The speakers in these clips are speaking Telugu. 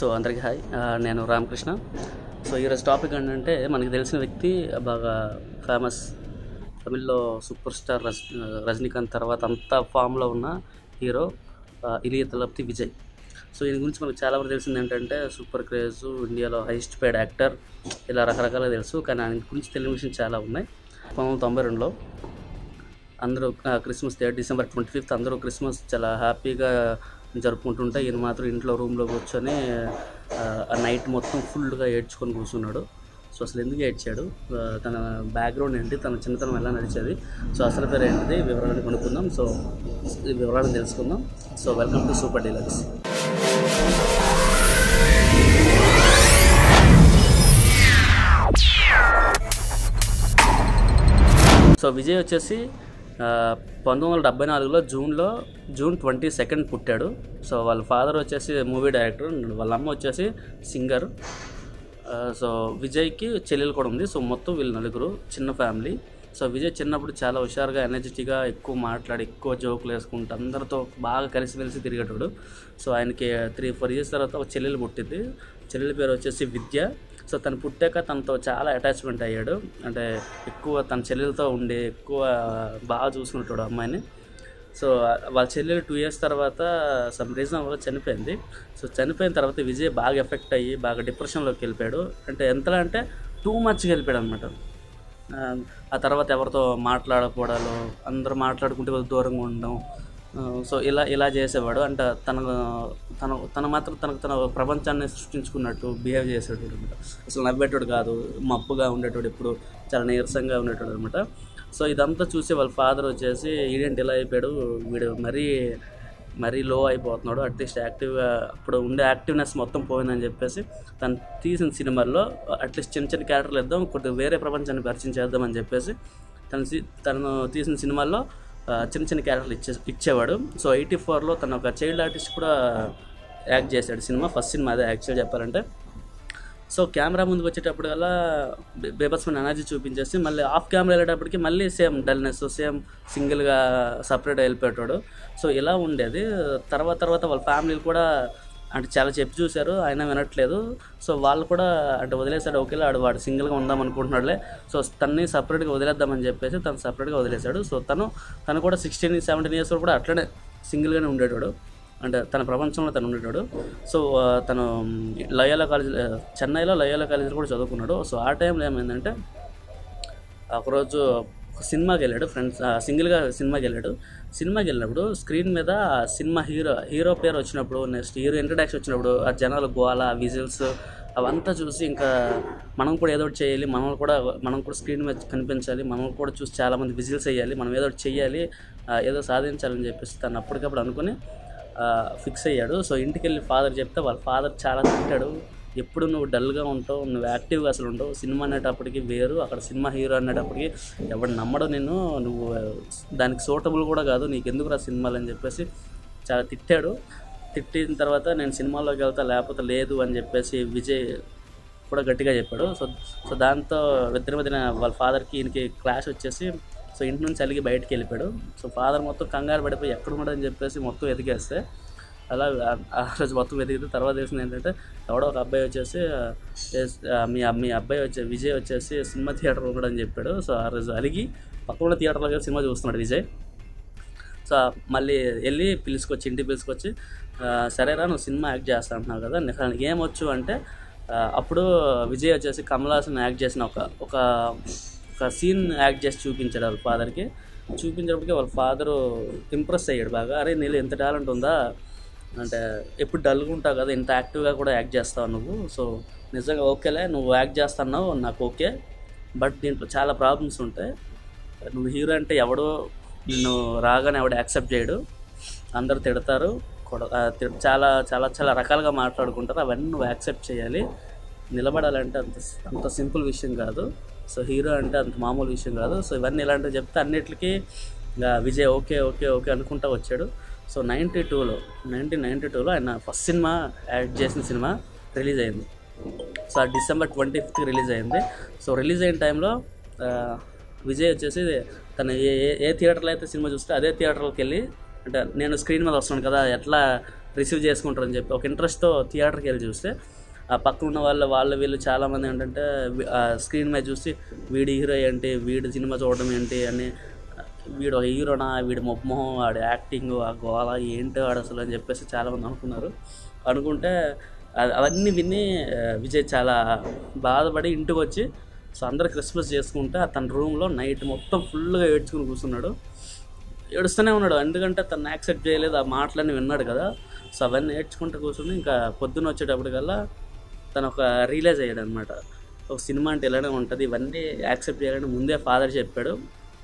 సో అందరికీ హాయ్ ఆ, నేను రామకృష్ణ సో ఈరోజు టాపిక్ ఏంటంటే మనకి తెలిసిన వ్యక్తి బాగా ఫేమస్ తమిళ్లో సూపర్ స్టార్ రజ్ రజనీకాంత్ తర్వాత అంతా ఫామ్లో ఉన్న హీరో ఆ, ఇలియ తలప్తి విజయ్ సో ఈయన గురించి మనకు చాలా వరకు తెలిసింది ఏంటంటే సూపర్ క్రేజ్ ఇండియాలో హైయెస్ట్ పేడ్ యాక్టర్ ఇలా రకరకాలుగా తెలుసు కానీ ఆయన గురించి తెలియని విషయం చాలా ఉన్నాయి పంతొమ్మిది వందల తొంభై రెండులో అందరూ ఆ, Christmas day December twenty fifth అందరూ క్రిస్మస్ చాలా హ్యాపీగా జరుపుకుంటుంటే ఈయన మాత్రం ఇంట్లో రూమ్లో కూర్చొని ఆ, ఆ నైట్ మొత్తం ఫుల్గా ఏడ్చుకొని కూర్చున్నాడు సో అసలు ఎందుకు ఏడ్చాడు ఆ, తన బ్యాక్గ్రౌండ్ ఏంటి తన చిన్నతనం ఎలా నడిచేది సో అసలు పేరు ఏంటిది వివరాలను కొనుక్కుందాం సో ఈ వివరాలను తెలుసుకుందాం so welcome to super deluxe so Vijay వచ్చేసి ఆ, పంతొమ్మిది వందల డెబ్బై నాలుగులో జూన్లో జూన్ ట్వంటీ సెకండ్ పుట్టాడు సో వాళ్ళ ఫాదర్ వచ్చేసి మూవీ డైరెక్టర్ వాళ్ళ అమ్మ వచ్చేసి సింగర్ ఆ, సో విజయ్కి చెల్లెలు కూడా ఉంది సో మొత్తం వీళ్ళు నలుగురు చిన్న ఫ్యామిలీ సో విజయ్ చిన్నప్పుడు చాలా హుషారుగా ఎనర్జెటిక్గా ఎక్కువ మాట్లాడి ఎక్కువ జోకులు వేసుకుంటూ అందరితో బాగా కలిసిమెలిసి తిరిగేటోడు సో ఆయనకి త్రీ ఫోర్ ఇయర్స్ తర్వాత ఒక చెల్లెలు పుట్టింది చెల్లెల పేరు వచ్చేసి విద్య సో తను పుట్టాక తనతో చాలా అటాచ్మెంట్ అయ్యాడు అంటే ఎక్కువ తన చెల్లెలతో ఉండి ఎక్కువ బాగా చూసుకుంటాడు అమ్మాయిని సో వాళ్ళ చెల్లెలు టూ ఇయర్స్ తర్వాత సమ్ రీజన్ వల్ల చనిపోయింది సో చనిపోయిన తర్వాత విజయ్ బాగా ఎఫెక్ట్ అయ్యి బాగా డిప్రెషన్లోకి వెళ్ళిపోయాడు అంటే ఎంతలా అంటే టూ మచ్గా వెళ్ళిపోయాడు అనమాట ఆ తర్వాత ఎవరితో మాట్లాడకపోవడాలు అందరూ మాట్లాడుకుంటే కొద్దిగా దూరంగా ఉండడం ఆ, సో ఇలా ఇలా చేసేవాడు అంటే తన తన తన మాత్రం తనకు తన ప్రపంచాన్ని సృష్టించుకున్నట్టు బిహేవ్ చేసేటోడు అనమాట అసలు నవ్వేటోడు కాదు మబ్బుగా ఉండేటోడు ఎప్పుడు చాలా నీరసంగా ఉండేటోడు అనమాట సో ఇదంతా చూసి వాళ్ళ ఫాదర్ వచ్చేసి ఈడేంటి ఇలా అయిపోయాడు వీడు మరీ మరీ లో అయిపోతున్నాడు అట్లీస్ట్ యాక్టివ్గా అప్పుడు ఉండే యాక్టివ్నెస్ మొత్తం పోయిందని చెప్పేసి తను తీసిన సినిమాల్లో అట్లీస్ట్ చిన్న చిన్న క్యారెక్టర్లు ఇద్దాం కొద్దిగా వేరే ప్రపంచాన్ని పరిచయం చేద్దామని చెప్పేసి తను సి- తను తీసిన సినిమాల్లో ఆ, చిన్న చిన్న క్యారెక్టర్లు ఇచ్చే ఇచ్చేవాడు సో ఎయిటీ ఫోర్లో తను ఒక చైల్డ్ ఆర్టిస్ట్ కూడా యాక్ట్ చేశాడు సినిమా ఫస్ట్ సినిమా అదే యాక్చువల్ చెప్పాలంటే సో కెమెరా ముందుకు వచ్చేటప్పుడు బేబస్మైన ఎనర్జీ చూపించేసి మళ్ళీ ఆఫ్ కెమెరా వెళ్ళేటప్పటికి మళ్ళీ సేమ్ డల్నెస్ సేమ్ సింగిల్గా సపరేట్ వెళ్ళిపోయాడు సో ఇలా ఉండేది తర్వాత తర్వాత వాళ్ళ ఫ్యామిలీలు కూడా అంటే చాలా చెప్పి చూశారు అయినా వినట్లేదు సో వాళ్ళు కూడా అంటే వదిలేశాడు ఓకేలా ఆడు వాడు సింగిల్గా ఉందాం అనుకుంటున్నాడులే సో తన్ని సపరేట్గా వదిలేద్దామని చెప్పేసి తను సపరేట్గా వదిలేశాడు సో తను తను కూడా సిక్స్టీన్ సెవెంటీన్ ఇయర్స్ కూడా అట్లనే సింగిల్గానే ఉండేవాడు అంటే తన ప్రపంచంలో తను ఉండేటాడు సో ఆ, తను లయోలా కాలేజ్ చెన్నైలో లయోలా కాలేజీలో కూడా చదువుకున్నాడు సో ఆ టైంలో ఏమైందంటే ఒకరోజు ఒక సినిమాకి వెళ్ళాడు ఫ్రెండ్స్ సింగిల్గా సినిమాకి వెళ్ళాడు సినిమాకి వెళ్ళినప్పుడు స్క్రీన్ మీద ఆ సినిమా హీరో హీరో పేరు వచ్చినప్పుడు నెక్స్ట్ హీరో ఇంట్రడక్షన్ వచ్చినప్పుడు ఆ జనాలు గోల విజిల్స్ అవంతా చూసి ఇంకా మనం కూడా ఏదో ఒకటి చేయాలి మనం కూడా మనం కూడా స్క్రీన్ మీద కనిపించాలి మనం కూడా చూసి చాలామంది విజిల్స్ వేయాలి మనం ఏదో ఒకటి చేయాలి ఆ, ఏదో సాధించాలని చెప్పేసి తను అప్పటికప్పుడు అనుకుని ఫిక్స్ అయ్యాడు సో ఇంటికి వెళ్ళి ఫాదర్ చెప్తే వాళ్ళ ఫాదర్ చాలా తిట్టాడు ఎప్పుడు నువ్వు డల్గా ఉంటావు నువ్వు యాక్టివ్గా అసలు ఉండవు సినిమా అనేటప్పటికి వేరు అక్కడ సినిమా హీరో అనేటప్పటికి ఎవడు నమ్మడం నేను నువ్వు దానికి సూటబుల్ కూడా కాదు నీకు ఎందుకు రా సినిమాలు అని చెప్పేసి చాలా తిట్టాడు తిట్టిన తర్వాత నేను సినిమాలోకి వెళ్తా లేకపోతే లేదు అని చెప్పేసి విజయ్ కూడా గట్టిగా చెప్పాడు సో సో దాంతో ఇద్దరి మధ్యన వాళ్ళ ఫాదర్కి ఈయనకి క్లాష్ వచ్చేసి సో ఇంటి నుంచి అలిగి బయటికి వెళ్ళిపోయాడు సో ఫాదర్ మొత్తం కంగారు పడిపోయి ఎక్కడ ఉన్నాడని చెప్పేసి మొత్తం ఎదిగేస్తే అలా ఆ- ఆ రోజు మొత్తం వెతికితే తర్వాత తెలిసింది ఏంటంటే ఎవడో ఒక అబ్బాయి వచ్చేసి ఆ, ఎస్, ఆ, మీ మీ అబ్బాయి వచ్చే విజయ్ వచ్చేసి సినిమా థియేటర్ ఉన్నాడని చెప్పాడు సో ఆ రోజు అలిగి పక్కన ఉన్న థియేటర్లో కలిసి సినిమా చూస్తున్నాడు విజయ్ సో మళ్ళీ వెళ్ళి పిలుచుకొచ్చి ఇంటికి పిలుచుకొచ్చి ఆ, సరేరా నువ్వు సినిమా యాక్ట్ చేస్తా అంటున్నావు కదా నీకు నీకు ఏమొచ్చు అంటే ఆ, అప్పుడు విజయ్ వచ్చేసి కమల్ హాసన్ యాక్ట్ చేసిన ఒక ఒక ఒక సీన్ యాక్ట్ చేసి చూపించాడు వాళ్ళ ఫాదర్కి చూపించినప్పటికీ వాళ్ళ ఫాదరు ఇంప్రెస్ అయ్యాడు బాగా అరే నీళ్ళు ఎంత టాలెంట్ ఉందా అంటే ఎప్పుడు డల్గా ఉంటావు కదా ఇంత యాక్టివ్గా కూడా యాక్ట్ చేస్తావు నువ్వు సో నిజంగా ఓకేలే నువ్వు యాక్ట్ చేస్తున్నావు నాకు ఓకే బట్ దీంట్లో చాలా ప్రాబ్లమ్స్ ఉంటాయి నువ్వు హీరో అంటే ఎవడో నిన్ను రాగానే ఎవడు యాక్సెప్ట్ చేయడు అందరు తిడతారు కొడ ఆ, తి- చాలా చాలా చాలా రకాలుగా మాట్లాడుకుంటారు అవన్నీ నువ్వు యాక్సెప్ట్ చేయాలి నిలబడాలంటే అంత అంత సింపుల్ విషయం కాదు సో హీరో అంటే అంత మామూలు విషయం కాదు సో ఇవన్నీ ఇలాంటివి చెప్తే అన్నిటికీ ఇంకా విజయ్ ఓకే ఓకే ఓకే అనుకుంటా వచ్చాడు సో నైంటీ టూలో నైన్టీన్ నైంటీ టూలో ఆయన ఫస్ట్ సినిమా యాక్ట్ చేసిన సినిమా రిలీజ్ అయింది సో ఆ డిసెంబర్ ట్వంటీ ఫిఫ్త్కి రిలీజ్ అయింది సో రిలీజ్ అయిన టైంలో ఆ, విజయ్ వచ్చేసి తను ఏ ఏ- ఏ థియేటర్లో అయితే సినిమా చూస్తే అదే థియేటర్కి వెళ్ళి అంటే నేను స్క్రీన్ మీద వస్తున్నాను కదా ఎట్లా రిసీవ్ చేసుకుంటారని చెప్పి ఒక ఇంట్రెస్ట్తో థియేటర్కి వెళ్ళి చూస్తే ఆ పక్కన ఉన్న వాళ్ళ వాళ్ళ వీళ్ళు చాలామంది ఏంటంటే వి- ఆ స్క్రీన్ మీద చూసి వీడి హీరో ఏంటి వీడి సినిమా చూడడం ఏంటి అని వీడు ఒక హీరోనా వీడి మొహం వాడి యాక్టింగ్ ఆ గోల ఏంటి వాడు అసలు అని చెప్పేసి చాలామంది అనుకున్నారు అనుకుంటే అ- అవన్నీ విని ఆ, విజయ్ చాలా బాధపడి ఇంటికి వచ్చి సో అందరు క్రిస్మస్ చేసుకుంటే తన రూమ్లో నైట్ మొత్తం ఫుల్గా ఏడ్చుకుని కూర్చున్నాడు ఏడుస్తూనే ఉన్నాడు ఎందుకంటే తను యాక్సెప్ట్ చేయలేదు ఆ మాటలన్నీ విన్నాడు కదా సో అవన్నీ నేర్చుకుంటూ కూర్చుని ఇంకా పొద్దున్న వచ్చేటప్పటికల్లా తను ఒక రియలైజ్ అయ్యాడు అనమాట ఒక సినిమా అంటే ఇలానే ఉంటుంది ఇవన్నీ యాక్సెప్ట్ చేయాలని ముందే ఫాదర్ చెప్పాడు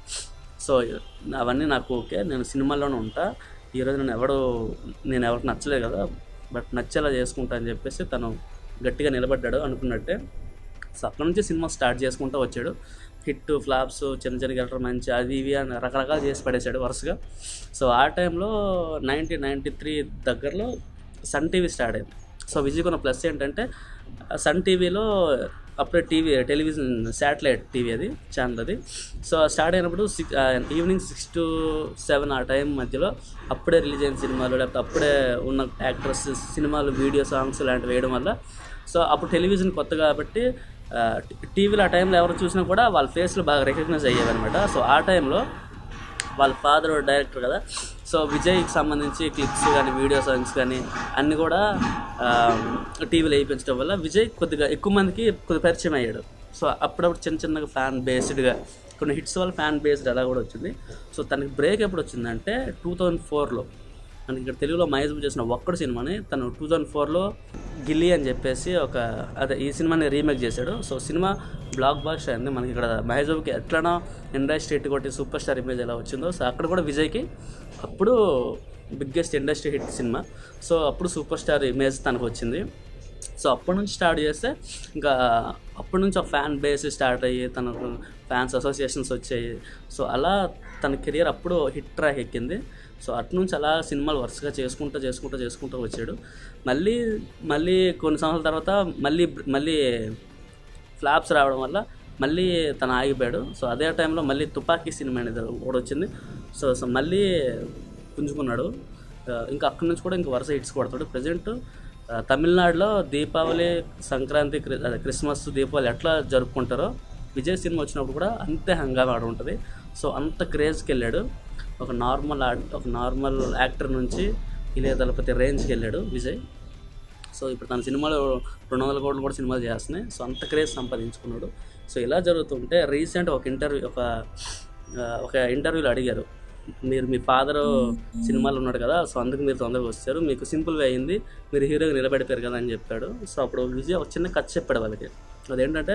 సో అవన్నీ నాకు ఓకే నేను సినిమాల్లోనే ఉంటా ఈరోజు నేను ఎవడు నేను ఎవరికి నచ్చలేదు కదా బట్ నచ్చేలా చేసుకుంటా అని చెప్పేసి తను గట్టిగా నిలబడ్డాడు అనుకున్నట్టే సో అక్కడ నుంచి సినిమా స్టార్ట్ చేసుకుంటూ వచ్చాడు హిట్ ఫ్లాప్స్ చిన్న చిన్న గెలటర్ మంచి అది ఇవి అని రకరకాలు చేసి పడేశాడు వరుసగా సో ఆ టైంలో నైన్టీన్ నైంటీ త్రీ దగ్గరలో సన్ టీవీ స్టార్ట్ అయింది సో విజయ్కి ఉన్న ప్లస్ ఏంటంటే సన్ టీవీలో అప్పుడే టీవీ టెలివిజన్ శాటిలైట్ టీవీ అది ఛానల్ అది సో స్టార్ట్ అయినప్పుడు six evening six to seven ఆ టైం మధ్యలో అప్పుడే రిలీజ్ అయిన సినిమాలు లేకపోతే అప్పుడే ఉన్న యాక్టర్స్ సినిమాలు వీడియో సాంగ్స్ లాంటివి వేయడం వల్ల సో అప్పుడు టెలివిజన్ కొత్త కాబట్టి ఆ, టీవీలో ఆ టైంలో ఎవరు చూసినా కూడా వాళ్ళ ఫేస్లు బాగా రికగ్నైజ్ అయ్యేవి అనమాట సో ఆ టైంలో వాళ్ళ ఫాదర్ డైరెక్టర్ కదా సో విజయ్కి సంబంధించి క్లిప్స్ కానీ వీడియో సాంగ్స్ కానీ అన్నీ కూడా ఆ, టీవీలో వేయించడం వల్ల విజయ్ కొద్దిగా ఎక్కువ మందికి కొద్దిగా పరిచయం అయ్యాడు సో అప్పుడప్పుడు చిన్న చిన్నగా ఫ్యాన్ బేస్డ్గా కొన్ని హిట్స్ వల్ల ఫ్యాన్ బేస్డ్ అలా కూడా వచ్చింది సో తనకి బ్రేక్ ఎప్పుడు వచ్చిందంటే టూ థౌజండ్ ఫోర్లో మనకి ఇక్కడ తెలుగులో మహేష్ బాబు చేసిన ఒక్కడు సినిమాని తను టూ థౌజండ్ ఫోర్లో గిల్లీ అని చెప్పేసి ఒక అదే ఈ సినిమాని రీమేక్ చేశాడు సో సినిమా బ్లాక్ బాస్టర్ అయింది మనకి ఇక్కడ మహేష్ బాబుకి ఎట్లనో ఇండస్ట్రీ హిట్ కొట్టి సూపర్ స్టార్ ఇమేజ్ ఎలా వచ్చిందో సో అక్కడ కూడా విజయ్కి అప్పుడు బిగ్గెస్ట్ ఇండస్ట్రీ హిట్ సినిమా సో అప్పుడు సూపర్ స్టార్ ఇమేజ్ తనకు వచ్చింది సో అప్పటి నుంచి స్టార్ట్ చేస్తే ఇంకా అప్పటి నుంచి ఒక ఫ్యాన్ బేస్ స్టార్ట్ అయ్యి తనకు ఫ్యాన్స్ అసోసియేషన్స్ వచ్చాయి సో అలా తన కెరియర్ అప్పుడు హిట్ ట్రాక్ ఎక్కింది సో అటు నుంచి అలా సినిమాలు వరుసగా చేసుకుంటూ చేసుకుంటూ చేసుకుంటూ వచ్చాడు మళ్ళీ మళ్ళీ కొన్ని సంవత్సరాల తర్వాత మళ్ళీ మళ్ళీ ఫ్లాప్స్ రావడం వల్ల మళ్ళీ తను ఆగిపోయాడు సో అదే టైంలో మళ్ళీ తుపాకీ సినిమా అనేది కూడా వచ్చింది సో సో మళ్ళీ పుంజుకున్నాడు ఆ, ఇంకా అక్కడి నుంచి కూడా ఇంకా వరుస హిట్స్ కొడతాడు ప్రజెంట్ తమిళనాడులో దీపావళి సంక్రాంతి క్రి- అదే క్రిస్మస్ దీపావళి ఎట్లా జరుపుకుంటారో విజయ్ సినిమా వచ్చినప్పుడు కూడా అంతే హంగామా ఆడ ఉంటుంది సో అంత క్రేజ్కి వెళ్ళాడు ఒక నార్మల్ ఆర్ట్ ఒక నార్మల్ యాక్టర్ నుంచి ఇలే దళపతి రేంజ్కి వెళ్ళాడు విజయ్ సో ఇప్పుడు తన సినిమాలు రెండు వందల కోట్లు కూడా సినిమాలు చేస్తున్నాయి సో అంత క్రేజ్ సంపాదించుకున్నాడు సో ఇలా జరుగుతుంటే రీసెంట్ ఒక ఇంటర్వ్యూ ఒక ఆ, ఒక ఇంటర్వ్యూలో అడిగారు మీరు మీ ఫాదర్ సినిమాలో ఉన్నాడు కదా సో అందుకు మీరు తొందరగా వచ్చారు మీకు సింపుల్గా అయింది మీరు హీరోగా నిలబడిపోయారు కదా అని చెప్పాడు సో అప్పుడు విజయ్ ఒక చిన్న కథ చెప్పాడు వాళ్ళకి అదేంటంటే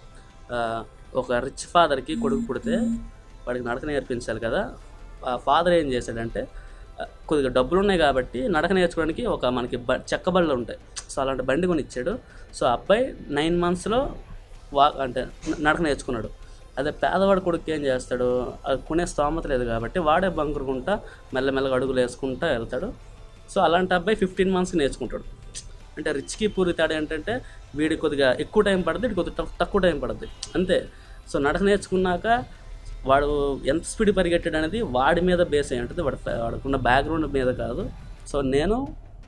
ఆ, ఒక రిచ్ ఫాదర్కి కొడుకు పుడితే వాడికి నడక నేర్పించాలి కదా ఆ ఫాదర్ ఏం చేశాడంటే ఆ, కొద్దిగా డబ్బులు ఉన్నాయి కాబట్టి నడక నేర్చుకోవడానికి ఒక మనకి బ చెక్క బళ్ళు ఉంటాయి సో అలాంటి బండి కొని ఇచ్చాడు సో ఆ అబ్బాయి నైన్ మంత్స్లో వా అంటే న- నడక నేర్చుకున్నాడు అదే పేదవాడి కొడుకు ఏం చేస్తాడు అది కొనే స్తోమత లేదు కాబట్టి వాడే బంకురుకుంటా మెల్లమెల్లగా అడుగులు వేసుకుంటా వెళ్తాడు సో అలాంటి అబ్బాయి ఫిఫ్టీన్ మంత్స్కి నేర్చుకుంటాడు అంటే రిచ్కి పూరి తేడా ఏంటంటే వీడి కొద్దిగా ఎక్కువ టైం పడుతుంది వీడి కొద్దిగా తక్కు- తక్కువ టైం పడుతుంది అంతే సో నడక నేర్చుకున్నాక వాడు ఎంత స్పీడ్ పరిగెట్టాడు అనేది వాడి మీద బేస్ అయి ఉంటుంది వాడి వాడుకున్న బ్యాక్గ్రౌండ్ మీద కాదు సో నేను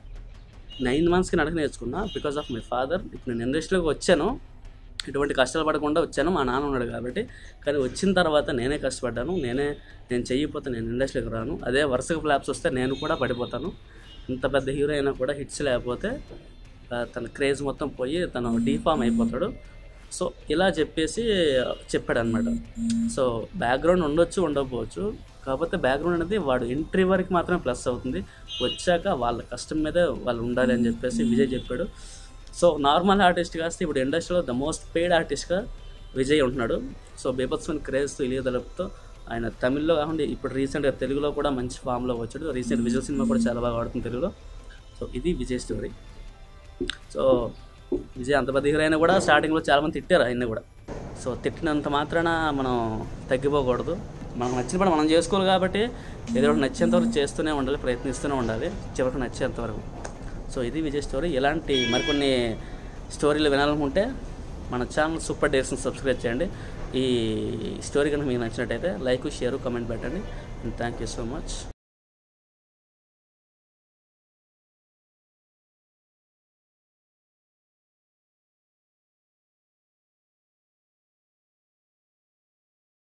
నైన్ మంత్స్కి నడక నేర్చుకున్నా బికాస్ ఆఫ్ మై ఫాదర్ ఇప్పుడు నేను ఇండస్ట్రీలోకి వచ్చాను ఎటువంటి కష్టాలు పడకుండా వచ్చాను మా నాన్న ఉన్నాడు కాబట్టి కానీ వచ్చిన తర్వాత నేనే కష్టపడ్డాను నేనే నేను చెయ్యిపోతే నేను ఇండస్ట్రీకి రాను అదే వరుసగా ఫ్లాప్స్ వస్తే నేను కూడా పడిపోతాను ఇంత పెద్ద హీరో అయినా కూడా హిట్స్ లేకపోతే ఆ, తన క్రేజ్ మొత్తం పోయి తను డీఫామ్ అయిపోతాడు సో ఇలా చెప్పేసి చెప్పాడు అనమాట సో బ్యాక్గ్రౌండ్ ఉండొచ్చు ఉండకపోవచ్చు కాకపోతే బ్యాక్గ్రౌండ్ అనేది వాడు ఎంట్రీ వరకు మాత్రమే ప్లస్ అవుతుంది వచ్చాక వాళ్ళ కష్టం మీదే వాళ్ళు ఉండాలి అని చెప్పేసి విజయ్ చెప్పాడు సో నార్మల్ ఆర్టిస్ట్ కాస్తే ఇప్పుడు ఇండస్ట్రీలో ద మోస్ట్ పెయిడ్ ఆర్టిస్ట్గా విజయ్ ఉంటున్నాడు సో బీభత్సమైన క్రేజ్తో ఇలియ దళపుతో ఆయన తమిళ్లో కాకుండా ఇప్పుడు రీసెంట్గా తెలుగులో కూడా మంచి ఫామ్లో వచ్చాడు రీసెంట్ విజయ్ సినిమా కూడా చాలా బాగా ఆడుతుంది తెలుగులో సో ఇది విజయ్ స్టోరీ సో విజయ్ అంత పెద్ద హీరో అయినా కూడా స్టార్టింగ్లో చాలామంది తిట్టారు ఆయన్ని కూడా సో తిట్టినంత మాత్రాన మనం తగ్గిపోకూడదు మనకు నచ్చిన పని మనం చేసుకోవాలి కాబట్టి ఏదో ఒకటి నచ్చేంత వరకు చేస్తూనే ఉండాలి ప్రయత్నిస్తూనే ఉండాలి చివరికి నచ్చేంత వరకు సో ఇది విజయ్ స్టోరీ ఇలాంటి మరికొన్ని స్టోరీలు వినాలనుకుంటే మన ఛానల్ సూపర్ డేస్ని సబ్స్క్రైబ్ చేయండి ఈ స్టోరీ కనుక మీకు నచ్చినట్టయితే లైక్ షేర్ కమెంట్ పెట్టండి థ్యాంక్ యూ సో మచ్